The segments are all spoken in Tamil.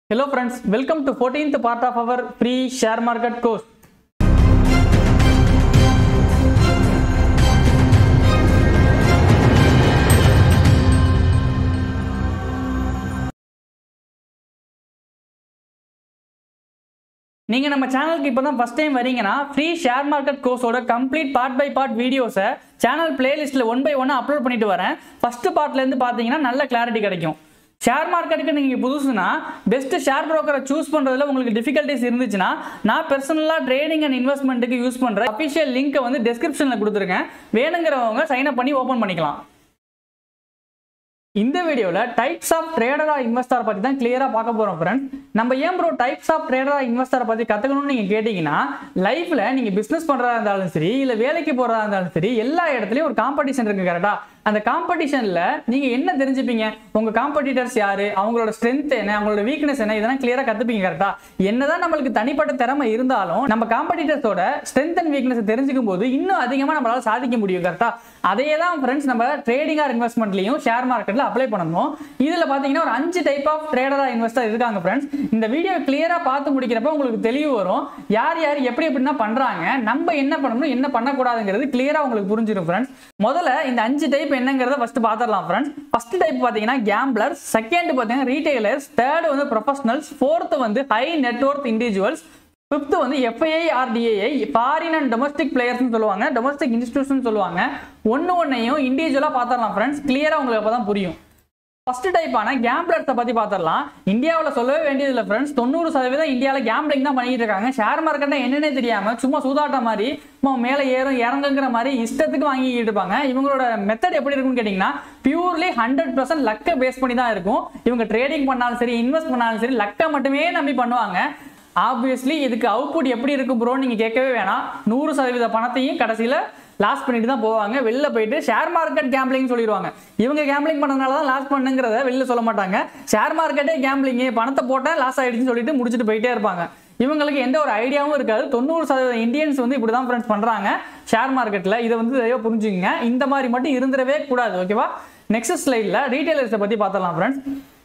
Hello friends, welcome to 14th part of our free share market course. நீங்கள் நம்ம சேனலுக்கு இப்போ தான் ஃபஸ்ட் டைம் வரீங்கன்னா ஃப்ரீ ஷேர் மார்க்கெட் கோர்ஸோட கம்ப்ளீட் பார்ட் பை பார்ட் வீடியோஸை சேனல் பிளேலிஸ்ட்டில் ஒன் பை ஒன்னாக அப்லோட் பண்ணிட்டு வரேன் ஃபஸ்ட்டு பார்ட்லேருந்து பார்த்தீங்கன்னா நல்ல கிளாரிட்டி கிடைக்கும் ஷேர் மார்க்கெட்டுக்கு நீங்கள் புதுசுனா பெஸ்ட் ஷேர் ப்ரோக்கரை சூஸ் பண்ணுறதுல உங்களுக்கு டிஃபிகல்ட்டிஸ் இருந்துச்சுன்னா நான் பர்சனலாக ட்ரேடிங் அண்ட் இன்வெஸ்ட்மெண்ட்டுக்கு யூஸ் பண்ணுற அஃபிஷியல் லிங்க்கை வந்து டெஸ்கிரிப்ஷனில் கொடுத்துருக்கேன் வேணுங்கிறவங்க சைன் அப் பண்ணி ஓப்பன் பண்ணிக்கலாம் இந்த வீடியோவில் டைப்ஸ் ஆஃப் ட்ரேடரா இன்வெஸ்டர் பற்றி தான் கிளியராக பார்க்க போகிறோம் ஃப்ரெண்ட்ஸ் நம்ம ஏன் ப்ரோ டைப்ஸ் ஆஃப் ட்ரேடரா இன்வெஸ்டரை பற்றி கற்றுக்கணும்னு நீங்கள் கேட்டிங்கன்னா லைஃப்பில் நீங்கள் பிஸ்னஸ் பண்ணுறதா இருந்தாலும் சரி இல்லை வேலைக்கு போகிறதா இருந்தாலும் சரி எல்லா இடத்துலையும் ஒரு காம்படிஷன் இருக்குது கரெக்டாக அந்த காம்படிஷனில் நீங்கள் என்ன தெரிஞ்சுப்பீங்க உங்கள் காம்படிட்டர்ஸ் யார் அவங்களோட ஸ்ட்ரென்த் என்ன அவங்களோட வீக்னஸ் என்ன இதெல்லாம் கிளியராக கற்றுப்பீங்க கரெக்டாக என்னதான் நம்மளுக்கு தனிப்பட்ட திறமை இருந்தாலும் நம்ம காம்படிட்டர்ஸோட ஸ்ட்ரென்த் அண்ட் வீக்னஸ் தெரிஞ்சுக்கும் போது இன்னும் அதிகமாக நம்மளால சாதிக்க முடியும் கரெக்டாக அதே தான் ஃப்ரெண்ட்ஸ் நம்ம ட்ரேடிங் ஆர் இன்வெஸ்ட்மெண்ட்லையும் ஷேர் மார்க்கெட்டில் அப்ளை பண்ணணும் இதில் பார்த்தீங்கன்னா ஒரு அஞ்சு டைப் ஆஃப் ட்ரேடரா இன்வெஸ்டர் இருக்காங்க ஃப்ரெண்ட்ஸ் இந்த வீடியோ கிளியராக பார்த்து முடிக்கிறப்ப உங்களுக்கு தெளிவு வரும் யார் யார் எப்படி எப்படின்னா பண்ணுறாங்க நம்ம என்ன பண்ணணும் என்ன பண்ணக்கூடாதுங்கிறது கிளியராக உங்களுக்கு புரிஞ்சிடும் ஃப்ரெண்ட்ஸ் முதல்ல இந்த அஞ்சு டைப் என்னங்கிறத ஃபர்ஸ்ட் பார்த்துடலாம் ஃப்ரெண்ட்ஸ் ஃபர்ஸ்ட் டைப் பார்த்தீங்கன்னா கேம்ப்ளர்ஸ் செகண்ட் பார்த்தீங்கன்னா ரீட்டைலர்ஸ் தேர்ட் வந்து ப்ரொஃபஷனல்ஸ் ஃபோர்த் வந்து ஹை நெட்ஒர்க் இண்டிவிஜுவல்ஸ் ஃபிஃப்த் வந்து FII or DII foreign and domestic பிளேயர்ஸ்னு சொல்லுவாங்க டொமஸ்டிக் இன்ஸ்டியூஷன் சொல்லுவாங்க ஒன்று ஒன்றையும் இண்டிவிஜுவலாக பார்த்துடலாம் ஃப்ரெண்ட்ஸ் கிளியராக உங்களுக்கு அப்போ தான் புரியும் ஃபர்ஸ்ட் டைப்பான கேம்ப்ளர்ஸை பற்றி பார்த்துடலாம் இந்தியாவில் சொல்லவே வேண்டியதில்லை ஃப்ரெண்ட்ஸ் தொண்ணூறு சதவீதம் இந்தியாவில் கேம்பிளிங் தான் பண்ணிட்டு இருக்காங்க ஷேர் மார்க்கெட்டை என்னன்னே தெரியாமல் சும்மா சூதாட்ட மாதிரி சும்மா மேலே ஏறும் இறங்குங்கிற மாதிரி இஷ்டத்துக்கு வாங்கிட்டு இருப்பாங்க இவங்களோட மெத்தட் எப்படி இருக்கும்னு கேட்டிங்கன்னா பியூர்லி ஹண்ட்ரட் பர்சன்ட் லக்கை பேஸ் பண்ணி தான் இருக்கும் இவங்க ட்ரேடிங் பண்ணாலும் சரி இன்வெஸ்ட் பண்ணாலும் சரி லக்கை மட்டுமே நம்பி பண்ணுவாங்க ஆப்வியஸ்லி இதுக்கு அவுட்புட் எப்படி இருக்கும் ப்ரோ நீங்கள் கேட்கவே வேணாம் நூறு சதவீத பணத்தையும் கடைசியில் லாஸ் பண்ணிட்டு தான் போவாங்க வெளில போயிட்டு ஷேர் மார்க்கெட் கேம்பிளிங் சொல்லிடுவாங்க இவங்க கேம்பிளிங் பண்ணனால தான் லாஸ் பண்ணுங்கிறத வெளில சொல்ல மாட்டாங்க ஷேர் மார்க்கெட்டே கேம்பிளிங் பணத்தை போட்டால் லாஸ் ஆயிடுச்சுன்னு சொல்லிட்டு முடிச்சுட்டு போயிட்டே இருப்பாங்க இவங்களுக்கு எந்த ஒரு ஐடியாவும் இருக்காது தொண்ணூறு சதவீதம் இந்தியன்ஸ் வந்து இப்படி தான் ஃப்ரெண்ட்ஸ் பண்ணுறாங்க ஷேர் மார்க்கெட்டில் இதை வந்து தெளிவாக புரிஞ்சுங்க இந்த மாதிரி மட்டும் இருந்துடவே கூடாது ஓகேவா நெக்ஸ்ட் ஸ்லைடில் ரீட்டைலர்ஸை பற்றி பார்த்துடலாம் ஃப்ரெண்ட்ஸ்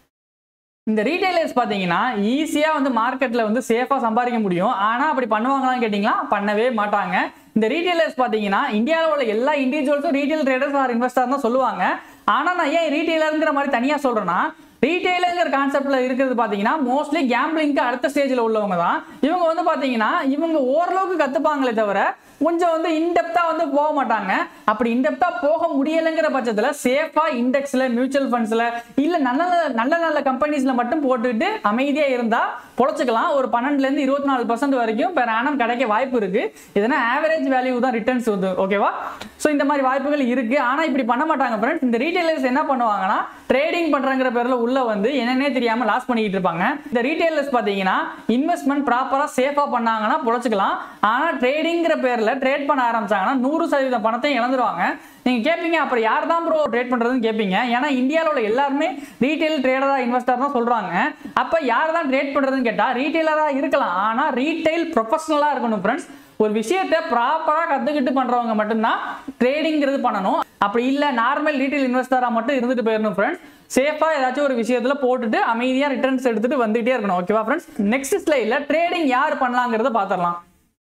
இந்த ரீட்டைலர்ஸ் பார்த்தீங்கன்னா ஈஸியாக வந்து மார்க்கெட்டில் வந்து சேஃபாக சம்பாதிக்க முடியும் ஆனால் அப்படி பண்ணுவாங்களான்னு கேட்டிங்களா பண்ணவே மாட்டாங்க இந்த ரீட்டைலர்ஸ் பார்த்தீங்கன்னா இந்தியாவில் உள்ள எல்லா இண்டிவிஜுவல்ஸும் ரீட்டைல் ட்ரேடர்ஸ் ஆர் இன்வெஸ்டர் தான் சொல்லுவாங்க ஆனால் நான் ஏன் ரீட்டைலருங்கிற மாதிரி தனியாக சொல்கிறேன்னா ரீட்டைலுங்கிற கான்செப்ட்ல இருக்கிறது பார்த்தீங்கன்னா மோஸ்ட்லி கேம்பிளிங்க்கு அடுத்த ஸ்டேஜில் உள்ளவங்க தான் இவங்க வந்து பார்த்தீங்கன்னா இவங்க ஓரளவுக்கு கற்றுப்பாங்களே தவிர கொஞ்சம் வந்து இன்டெப்த்தாக வந்து போக மாட்டாங்க அப்படி இன்டெப்த்தாக போக முடியலைங்கிற பட்சத்தில் சேஃபாக இண்டெக்ஸில் மியூச்சுவல் ஃபண்ட்ஸில் இல்லை நல்ல நல்ல நல்ல கம்பெனிஸில் மட்டும் போட்டுக்கிட்டு அமைதியாக இருந்தால் பொழைச்சிக்கலாம் ஒரு பன்னெண்டுலேருந்து இருபத்தி நாலு பர்சன்ட் வரைக்கும் பெர் ஆனம் கிடைக்க வாய்ப்பு இருக்குது இதனால் ஆவரேஜ் வேல்யூ தான் ரிட்டர்ன்ஸ் வந்து ஓகேவா ஸோ இந்த மாதிரி வாய்ப்புகள் இருக்குது ஆனால் இப்படி பண்ண மாட்டாங்க ஃப்ரெண்ட்ஸ் இந்த ரீட்டைலர்ஸ் என்ன பண்ணுவாங்கன்னா ட்ரேடிங் பண்ணுறங்கிற பேரில் உள்ள வந்து என்னன்னே தெரியாமல் லாஸ் பண்ணிக்கிட்டு இருப்பாங்க இந்த ரீட்டைலர்ஸ் பார்த்தீங்கன்னா இன்வெஸ்ட்மெண்ட் ப்ராப்பராக சேஃபாக பண்ணாங்கன்னா பொழைச்சிக்கலாம் ஆனால் ட்ரேடிங்கிற பேரில் ட்ரேட் பண்ண ஆரம்பிச்சாங்கன்னா நூறு சதவீதம் பணத்தையும் இழந்துருவாங்க நீங்கள் கேட்பீங்க அப்புறம் யார் தான் ப்ரோ ட்ரேட் பண்ணுறதுன்னு கேட்பீங்க ஏன்னா இந்தியாவில் உள்ள எல்லாருமே ரீட்டைல் ட்ரேடரா இன்வெஸ்டர் தான் சொல்கிறாங்க அப்போ யார் தான் ட்ரேட் பண்ணுறதுன்னு கேட்டால் ரீட்டைலராக இருக்கலாம் ஆனால் ரீட்டைல் ப்ரொஃபஷனலாக இருக்கணும் ஃப்ரெண்ட்ஸ் ஒரு விஷயத்தை ப்ராப்பராக கற்றுக்கிட்டு பண்ணுறவங்க மட்டும்தான் ட்ரேடிங்கிறது பண்ணணும் அப்படி இல்லை நார்மல் ரீட்டைல் இன்வெஸ்டராக மட்டும் இருந்துட்டு போயிடணும் ஃப்ரெண்ட்ஸ் சேஃபாக ஏதாச்சும் ஒரு விஷயத்தில் போட்டுட்டு அமைதியாக ரிட்டர்ன்ஸ் எடுத்துட்டு வந்துகிட்டே இருக்கணும் ஓகேவா ஃப்ரெண்ட்ஸ் நெக்ஸ்ட் ஸ்லைடில் ட்ரேடிங் யார் பண்ணலாங்கிறத பார்த்துடலாம்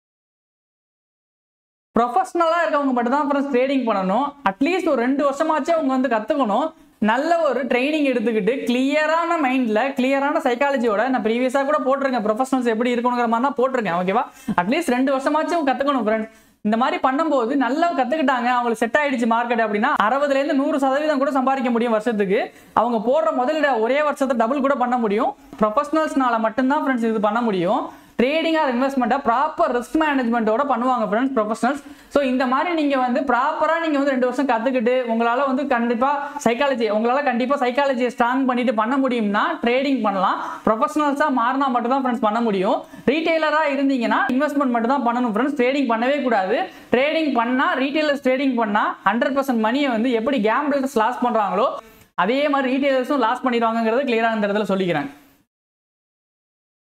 ப்ரொஃபஷனலாக இருக்கவங்க மட்டும் தான் ஃப்ரெண்ட்ஸ் ட்ரேடிங் பண்ணணும் அட்லீஸ்ட் ஒரு ரெண்டு வருஷமாச்சும் அவங்க வந்து கற்றுக்கணும் நல்ல ஒரு ட்ரைனிங் எடுத்துக்கிட்டு கிளியரான மைண்டில் கிளியரான சைக்காலஜியோட நான் ப்ரீவியஸாக கூட போட்டிருக்கேன் ப்ரொஃபஷனல்ஸ் எப்படி இருக்கணுங்கிற மாதிரி தான் போட்டிருக்கேன் ஓகேவா அட்லீஸ்ட் ரெண்டு வருஷமாச்சும் கற்றுக்கணும் ஃப்ரெண்ட்ஸ் இந்த மாதிரி பண்ணும்போது நல்லா கற்றுக்கிட்டாங்க அவங்களுக்கு செட் ஆயிடுச்சு மார்க்கெட் அப்படின்னா அறுபதுலேருந்து நூறு சதவீதம் கூட சம்பாதிக்க முடியும் வருஷத்துக்கு அவங்க போடுற முதலீட ஒரே வருஷத்தை டபுள் கூட பண்ண முடியும் ப்ரொஃபஷனல்ஸ்னால மட்டும்தான் ஃப்ரெண்ட்ஸ் இது பண்ண முடியும் ட்ரேடிங் ஆர் இன்வெஸ்ட்மெண்ட்டை ப்ராப்பர் ரிஸ்க் மேனேஜ்மெண்ட்டோட பண்ணுவாங்க ஃப்ரெண்ட்ஸ் ப்ரொஃபஷனல்ஸ் ஸோ இந்த மாதிரி நீங்கள் வந்து ப்ராப்பராக நீங்கள் வந்து ரெண்டு வருஷம் கற்றுக்கிட்டு உங்களால் வந்து கண்டிப்பாக சைக்காலஜி உங்களால் கண்டிப்பாக சைக்காலஜியை ஸ்ட்ராங் பண்ணிட்டு பண்ண முடியும்னா ட்ரேடிங் பண்ணலாம் ப்ரொஃபஷனல்ஸாக மாறினா மட்டும் தான் ஃப்ரெண்ட்ஸ் பண்ண முடியும் ரீட்டைலராக இருந்தீங்கன்னா இன்வெஸ்ட்மெண்ட் மட்டும் தான் பண்ணணும் ஃப்ரெண்ட்ஸ் ட்ரேடிங் பண்ணவே கூடாது ட்ரேடிங் பண்ணால் ரீட்டைலர்ஸ் ட்ரேடிங் பண்ணால் ஹண்ட்ரட் பர்சன்ட் மணியை வந்து எப்படி கேம்பிள்ஸ் லாஸ் பண்ணுறாங்களோ அதே மாதிரி ரீட்டைலர்ஸும் லாஸ் பண்ணிடுவாங்கிறத கிளியராக இந்த இடத்துல சொல்லிக்கிறேன்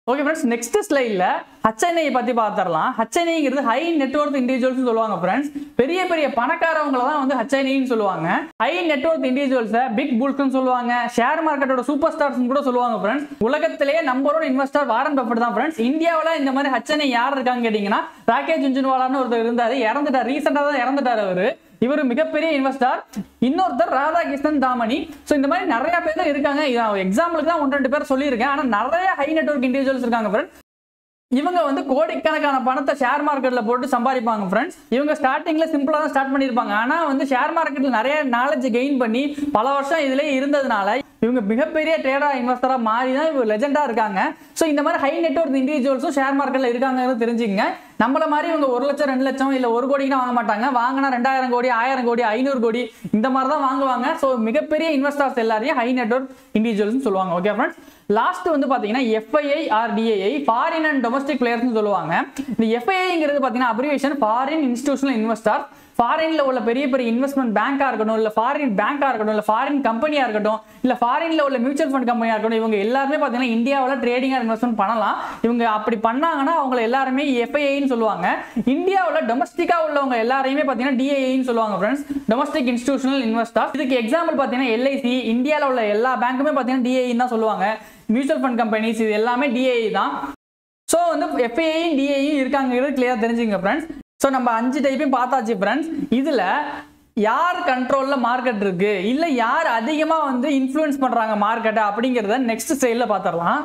ஓகே ஃப்ரெண்ட்ஸ் நெக்ஸ்ட் ஸ்லைடில் ஹச்என்ஐ பற்றி பார்த்துடலாம் ஹச்என்ஐங்கிறது ஹை நெட்ஒர்க் இண்டிவிஜுவல்ஸ் சொல்லுவாங்க ஃப்ரெண்ட்ஸ் பெரிய பெரிய பணக்காரவங்கள தான் வந்து ஹச்என்ஐன்னு சொல்லுவாங்க ஹை நெட்ஒர்க் இண்டிவிஜுவல்ஸை பிக் புல்ஸ்னு சொல்லுவாங்க ஷேர் மார்க்கெட்டோட சூப்பர் ஸ்டார்ஸ் கூட சொல்லுவாங்க ஃப்ரெண்ட்ஸ் உலகத்திலேயே number one investor Warren Buffett தான் ஃப்ரெண்ட்ஸ் இந்தியாவில் இந்த மாதிரி ஹச்என்ஐ யார் இருக்காங்க கேட்டிங்கன்னா ராகேஷ் ஜுன்ஜுன்வாலான்னு ஒருத்தர் இருந்தார் இறந்துட்டார் ரீசெண்டாக தான் இறந்துட்டார் அவர் இவர் மிகப்பெரிய இன்வெஸ்டர் இன்னொருத்தர் ராதாகிருஷ்ணன் தாமணி ஸோ இந்த மாதிரி நிறைய பேர் தான் இருக்காங்க எக்ஸாம்பிளுக்கு தான் ஒன்று ரெண்டு பேர் சொல்லியிருக்கேன் ஆனால் நிறைய ஹை நெட்ஒர்க் இண்டிவிஜுவல்ஸ் இருக்காங்க ஃப்ரெண்ட்ஸ் இவங்க வந்து கோடிக்கணக்கான பணத்தை ஷேர் மார்க்கெட்ல போட்டு சம்பாதிப்பாங்க ஃப்ரெண்ட்ஸ் இவங்க ஸ்டார்டிங்ல சிம்பிளா தான் ஸ்டார்ட் பண்ணியிருப்பாங்க ஆனா வந்து ஷேர் மார்க்கெட்ல நிறைய நாலேஜ் கெயின் பண்ணி பல வருஷம் இதுலயே இருந்ததுனால இவங்க மிகப்பெரிய ட்ரேடா இன்வெஸ்டரா மாறி தான் இவங்க லெஜெண்டா இருக்காங்க ஸோ இந்த மாதிரி ஹை நெட்ஒர்க் இண்டிவிஜுவல்ஸும் ஷேர் மார்க்கெட்ல இருக்காங்கன்னு தெரிஞ்சுக்கங்க நம்மள மாதிரி இவங்க ஒரு லட்சம் ரெண்டு லட்சம் இல்ல ஒரு கோடிக்கு வாங்க மாட்டாங்க வாங்கினா ரெண்டாயிரம் கோடி ஆயிரம் கோடி ஐநூறு கோடி இந்த மாதிரி தான் வாங்குவாங்க ஸோ மிகப்பெரிய இன்வெஸ்டர்ஸ் எல்லாரையும் ஹை நெட்ஒர்க் இண்டிவிஜுவல்ஸ் சொல்லுவாங்க ஓகே ஃப்ரெண்ட்ஸ் லாஸ்ட் வந்து பாத்தீங்கன்னா FII or DII foreign and domestic players சொல்லுவாங்க இந்த எஃப்ஐஐங்கிறது பாத்தீங்கன்னா அப்ரிவேஷன் ஃபாரின் இன்ஸ்டிடியூஷனல் இன்வெஸ்டர் ஃபாரின்ல உள்ள பெரிய பெரிய இன்வெஸ்ட்மெண்ட் பேங்கா இருக்கட்டும் இல்ல ஃபாரின் பேங்கா இருக்கட்டும் இல்ல ஃபாரின் கம்பெனியா இருக்கட்டும் இல்ல ஃபாரின்ல உள்ள மியூச்சுவல் ஃபண்ட் கம்பெனியா இருக்கட்டும் இவங்க எல்லாருமே பாத்தீங்கன்னா இந்தியாவில் ட்ரேடிங் இன்வெஸ்ட்மெண்ட் பண்ணலாம் இவங்க அப்படி பண்ணாங்கன்னா அவங்க எல்லாருமே எஃப்ஐஐன்னு சொல்லுவாங்க இந்தியாவில் டொமஸ்டிக்கா உள்ளவங்க எல்லாரையுமே பாத்தீங்கன்னா டிஐஐன்னு சொல்லுவாங்க ஃப்ரெண்ட்ஸ் டொமஸ்டிக் இன்ஸ்டிடியூஷனல் இன்வெஸ்டர் இதுக்கு எக்ஸாம்பிள் பாத்தீங்கன்னா எல்ஐசி இந்தியாவில் உள்ள எல்லா பேங்க்குமே பாத்தீங்கன்னா டிஐன்னு தான் சொல்லுவாங்க மியூச்சுவல் ஃபண்ட் கம்பெனிஸ் இது எல்லாமே டிஐ தான் ஸோ வந்து எஃப்ஐஐயும் டிஐயும் இருக்காங்கிறது கிளியராக தெரிஞ்சுங்க ஃப்ரெண்ட்ஸ் ஸோ நம்ம அஞ்சு டைப்பையும் பார்த்தாச்சு ஃப்ரெண்ட்ஸ் இதில் யார் கண்ட்ரோலில் மார்க்கெட் இருக்கு இல்லை யார் அதிகமாக வந்து இன்ஃப்ளூயன்ஸ் பண்ணுறாங்க மார்க்கெட்டை அப்படிங்கிறத நெக்ஸ்ட் ஸ்டைலில் பார்த்துடலாம்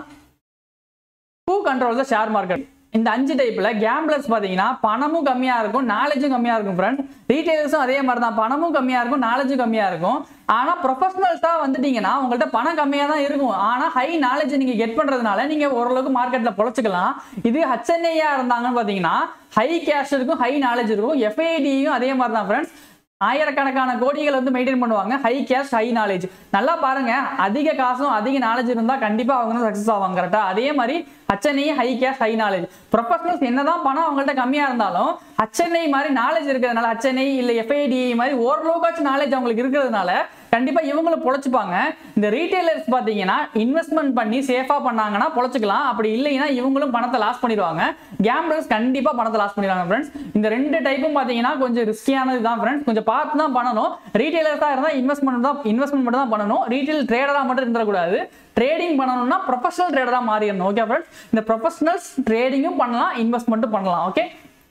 who control the share market இந்த அஞ்சு டைப்ல கேம்பிளர்ஸ் பாத்தீங்கன்னா பணமும் கம்மியா இருக்கும் நாலேஜும் கம்மியா இருக்கும் ஃப்ரெண்ட் ரீட்டைலர்ஸும் அதே மாதிரி தான் பணமும் கம்மியா இருக்கும் நாலேஜும் கம்மியா இருக்கும் ஆனா ப்ரொஃபஷனல்ஸா வந்துட்டீங்கன்னா உங்கள்ட்ட பணம் கம்மியா தான் இருக்கும் ஆனா ஹை நாலேஜ் நீங்க கெட் பண்றதுனால நீங்க ஓரளவுக்கு மார்க்கெட்ல பொழைச்சிக்கலாம் இது ஹச்என்ஐயா இருந்தாங்கன்னு பாத்தீங்கன்னா ஹை கேஷ் இருக்கும் ஹை நாலேஜ் இருக்கும் எஃப்ஐடியும் அதே மாதிரி தான் ஃப்ரெண்ட்ஸ் ஆயிரக்கணக்கான கோடிகள் வந்து மெயின்டைன் பண்ணுவாங்க ஹை கேஷ் ஹை நாலேஜ் நல்லா பாருங்க அதிக காசும் அதிக நாலேஜ் இருந்தா கண்டிப்பா அவங்க தான் சக்சஸ் ஆவாங்க கரெக்டா அதே மாதிரி HNI high cash high knowledge professionals என்னதான் பணம் அவங்கள்ட்ட கம்மியா இருந்தாலும் ஹச்என்ஐ மாதிரி நாலேஜ் இருக்கிறதுனால ஹச்என்ஐ இல்ல எஃப்ஐடி மாதிரி ஓரளவுக்காச்சும் நாலேஜ் அவங்களுக்கு இருக்கிறதுனால கண்டிப்பா இவங்களும் பொழைச்சுப்பாங்க இந்த ரீட்டைலர்ஸ் பாத்தீங்கன்னா இன்வெஸ்ட்மெண்ட் பண்ணி சேஃபா பண்ணாங்கன்னா பொழைச்சிக்கலாம் அப்படி இல்லைன்னா இவங்களும் பணத்தை லாஸ் பண்ணிடுவாங்க கேம்பிளர்ஸ் கண்டிப்பா பணத்தை லாஸ் பண்ணிடுவாங்க ஃப்ரெண்ட்ஸ் இந்த ரெண்டு டைப்பும் பாத்தீங்கன்னா கொஞ்சம் ரிஸ்கியானது தான் ஃப்ரெண்ட்ஸ் கொஞ்சம் பார்த்து தான் பண்ணணும் ரீட்டைலர்ஸா இருந்தா இன்வெஸ்ட்மெண்ட் தான் இன்வெஸ்ட்மெண்ட் மட்டும் தான் பண்ணணும் ரீட்டைல் ட்ரேடரா மட்டும் இருந்துடக்கூடாது ட்ரேடிங் பண்ணணும்னா ப்ரொஃபஷனல் ட்ரேடரா மாறிடணும் ஓகே ஃப்ரெண்ட்ஸ் இந்த ப்ரொஃபஷனல்ஸ் ட்ரேடிங்கும் பண்ணலாம் இன்வெஸ்ட்மெண்ட்டும் பண்ணலாம் ஓகே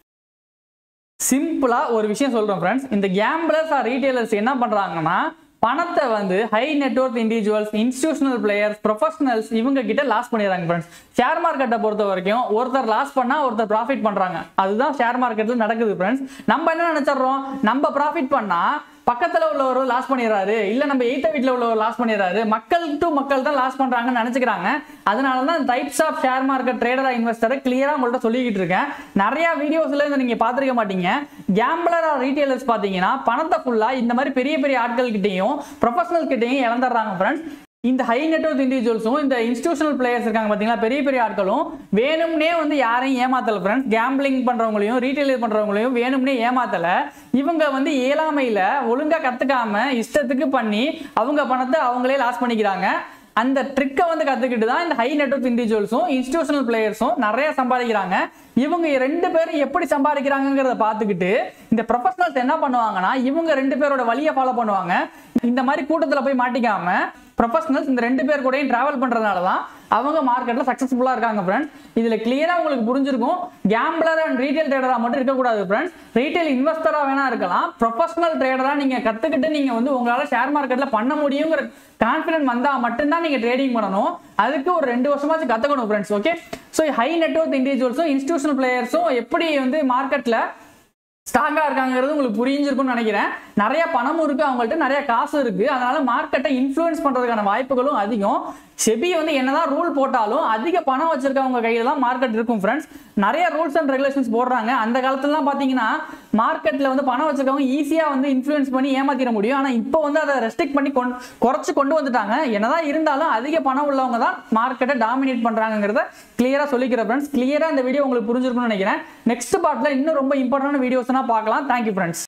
சிம்பிளா ஒரு விஷயம் சொல்றேன் ஃப்ரெண்ட்ஸ் இந்த கேம்பிளர்ஸ் ஆர் ரீட்டைலர்ஸ் என்ன பண்றாங்கன்னா பணத்தை வந்து high network individuals institutional players professionals இவங்க கிட்ட லாஸ் பண்ணிடுறாங்க ஃப்ரெண்ட்ஸ் ஷேர் மார்க்கெட்டை பொறுத்த வரைக்கும் ஒருத்தர் லாஸ் பண்ணா ஒருத்தர் ப்ராஃபிட் பண்றாங்க அதுதான் ஷேர் மார்க்கெட்ல நடக்குது ஃப்ரெண்ட்ஸ் நம்ம என்ன நினைச்சிடுறோம் நம்ம ப்ராஃபிட் பண்ணா பக்கத்துல உள்ளவர் லாஸ் பண்ணிடுறாரு இல்ல நம்ம எய்த்த வீட்ல உள்ளவர் லாஸ் பண்ணிடுறாரு மக்கள் டு மக்கள் தான் லாஸ் பண்றாங்கன்னு நினைச்சுக்கிறாங்க அதனால தான் types of share market trader இன்வெஸ்டரை கிளியரா உங்கள்ட்ட சொல்லிக்கிட்டு இருக்கேன் நிறைய வீடியோஸ்ல இருந்து நீங்க பாத்துருக்க மாட்டீங்க கேம்பிளர் ரீட்டைலர்ஸ் பாத்தீங்கன்னா பணத்தை ஃபுல்லா இந்த மாதிரி பெரிய பெரிய ஆட்கள் கிட்டையும் ப்ரொஃபஷனல் கிட்டையும் இழந்துடுறாங்க ஃப்ரெண்ட்ஸ் இந்த ஹை நெட்ஒர்க் இண்டிவிஜுவல்ஸும் இந்த இன்ஸ்டிடியூஷனல் பிளேயர்ஸ் இருக்காங்க பாத்தீங்களா பெரிய பெரிய ஆட்களும் வேணும்னே வந்து யாரையும் ஏமாத்தல ஃப்ரெண்ட்ஸ் கேம்பிளிங் பண்றவங்களையும் ரீட்டைலர் பண்றவங்களையும் வேணும்னே ஏமாத்தல இவங்க வந்து இயலாமையில ஒழுங்கா கத்துக்காம இஷ்டத்துக்கு பண்ணி அவங்க பணத்தை அவங்களே லாஸ் பண்ணிக்கிறாங்க அந்த ட்ரிக்கை வந்து கத்துக்கிட்டு தான் இந்த ஹை நெட்ஒர்க் இண்டிவிஜுவல்ஸும் இன்ஸ்டிடியூஷனல் பிளேயர்ஸும் நிறைய சம்பாதிக்கிறாங்க இவங்க ரெண்டு பேரும் எப்படி சம்பாதிக்கிறாங்கிறத பார்த்துக்கிட்டு இந்த ப்ரொஃபஷனல்ஸ் என்ன பண்ணுவாங்கன்னா இவங்க ரெண்டு பேரோட வழியை ஃபாலோ பண்ணுவாங்க இந்த மாதிரி கூட்டத்தில் போய் மாட்டிக்காம ப்ரொஃபஷனல்ஸ் இந்த ரெண்டு பேர் கூடயும் டிராவல் பண்றதுனால தான் அவங்க மார்க்கெட்ல சக்சஸ்ஃபுல்லா இருக்காங்க ஃப்ரெண்ட்ஸ் இதுல கிளியரா உங்களுக்கு புரிஞ்சிருக்கும் கேம்பிளர் அண்ட் ரீட்டைல் ட்ரேடரா மட்டும் இருக்கக்கூடாது ஃப்ரெண்ட்ஸ் ரீட்டைல் இன்வெஸ்டரா வேணா இருக்கலாம் ப்ரொஃபஷனல் ட்ரேடரா நீங்க கத்துக்கிட்டு நீங்க வந்து உங்களால ஷேர் மார்க்கெட்ல பண்ண முடியுங்கிற கான்ஃபிடன்ட் வந்தா மட்டும்தான் நீங்க ட்ரேடிங் பண்ணணும் அதுக்கு ஒரு ரெண்டு வருஷமாச்சும் கத்துக்கணும் friends okay so high network இண்டிவிஜுவல்ஸும் இன்ஸ்டிடியூஷனல் பிளேயர்ஸும் எப்படி வந்து மார்க்கெட்ல ஸ்ட்ராங்கா இருக்காங்கிறது உங்களுக்கு புரிஞ்சிருக்கும்னு நினைக்கிறேன் நிறைய பணமும் இருக்கு அவங்கள்ட்ட நிறைய காசு இருக்கு அதனால மார்க்கெட்டை இன்ஃப்ளூயன்ஸ் பண்றதுக்கான வாய்ப்புகளும் அதிகம் செபி வந்து என்னதான் ரூல் போட்டாலும் அதிக பணம் வச்சிருக்கவங்க கையில தான் மார்க்கெட் இருக்கும் ஃப்ரெண்ட்ஸ் நிறைய ரூல்ஸ் அண்ட் ரெகுலேஷன்ஸ் போடுறாங்க அந்த காலத்துலலாம் பாத்தீங்கன்னா மார்க்கெட்ல வந்து பணம் வச்சிருக்கவங்க ஈஸியா வந்து இன்ஃப்ளூயன்ஸ் பண்ணி ஏமாத்திட முடியும் ஆனா இப்போ வந்து அதை ரெஸ்ட்ரிக்ட் பண்ணி கொண்டு குறைச்சு கொண்டு வந்துட்டாங்க என்னதான் இருந்தாலும் அதிக பணம் உள்ளவங்க தான் மார்க்கெட்டை டாமினேட் பண்றாங்கிறத கிளியரா சொல்லிக்கிற ஃப்ரெண்ட்ஸ் கிளியரா இந்த வீடியோ உங்களுக்கு புரிஞ்சிருக்கும்னு நினைக்கிறேன் நெக்ஸ்ட் பார்ட்ல இன்னும் ரொம்ப இம்பார்ட்டன்ட் வீடியோஸ்னா பார்க்கலாம் தேங்க்யூ ஃப்ரெண்ட்ஸ்